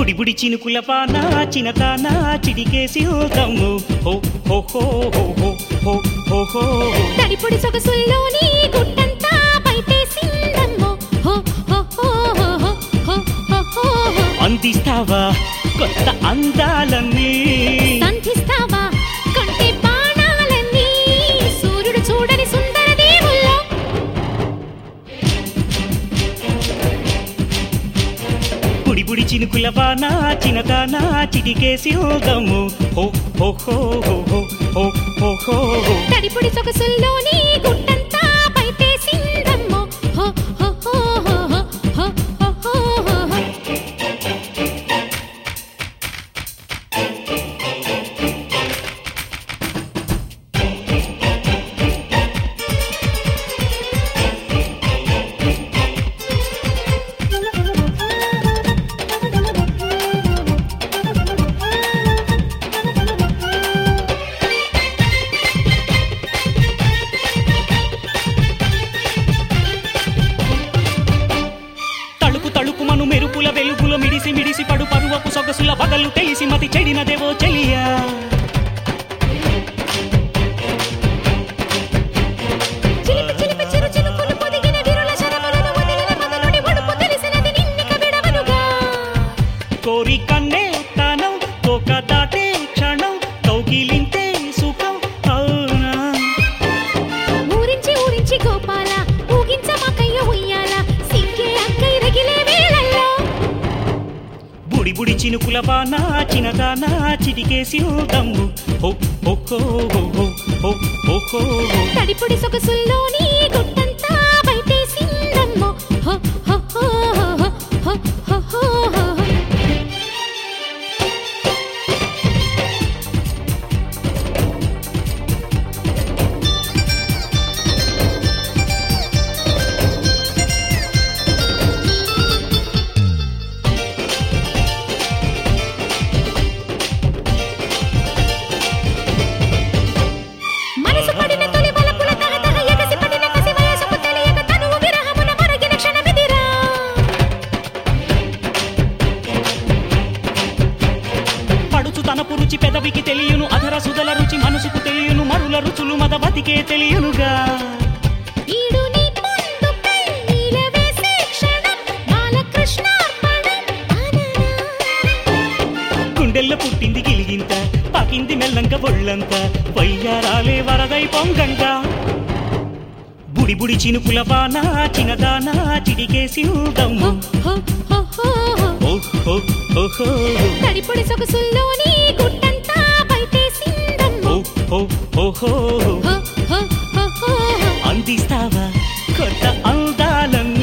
బుడి బుడి చినుకుల పాన చినతాన చిడికేసి ఊతము హో హో హో హో హో హో హో హో తడిపుడి సొగసుల్లోని గుట్టంతా బయటేసిందమ్మో హో హో హో హో హో హో హో హో హో. అందిస్తావా కొత్త అందాలన్నీ సంధిస్తావా కంటి బాణాలన్నీ సూర్యుడు చూడని సుందర దేవుల్లో బుడి బుడి చినుకుల పాన చినతాన చిడికేసి ఊతము హో హో హో హో హో హో హో హో హో తడిపుడి సొగసుల్లోని గుట్టంతా బయటేసిందమ్మో హో హో హో హో హో హో హో హో హో. తళుకు తళుకుమను మెరుపుల వెలుగుల మిడిసి మిడిసి పడు పరువపు సొగసుల బగలు తెలిసి మతి చెడినదేవో చెలియా చిలిపి చిలిపి చిరు చినుకులు పొదిగిన విరుల శరములను వదిలిన మొదలుడి ఒడుపు తెలిసినది నిన్నిక విడవనుగా కోరి కన్నే తానం తోక దాటే క్షణం కౌగిలింతే సుఖం అవునా ఊరించి ఊరించి గోపాల ఊగించమాకయ్య ఉయ్యాల సిగ్గే అక్కై రగిలే వేళల్లో బుడి బుడి చినుకుల బాన చినదాన చిటికేసి దమ్ము హో హో హో హో హో హో హో హో హో. తడిపుడి సొగసుల్లోని గుట్టంతా బయటేసిందమ్మో హో హో హో హో హో హో హో హో. మనసు పడిన తొలి వలపుల తహతహ ఎగసి పడిన కసి వయసుకు తెలియక తనువు విరహమున మరగిన క్షణమిదిరా పడుచు తన పురుచి పెదవికి తెలియను అధర సుధల రుచి మనసుకు తెలియను మరుల రుచులు మద బతికే తెలియనుగా ఈడు నీ ముందుకై నీలవేసే క్షణం బాలకృష్ణార్పణం అననా. గుండెల్లో పుట్టింది గిలిగింత పాకింది మెల్లంక ఒళ్ళంత వయ్యారాలే వరదై పొంగంట బుడి బుడి చినుకుల బాన చినదాన చిడికేసి దమ్ము హో హో హో హో. ఓహో ఓహో తడిపొడి సొగసుల్లోని గుట్టంతా బయటేసిందమ్మో ఓహో ఓహో హో హో హో హో. అందిస్తావా కొత్త అందాలన్నీ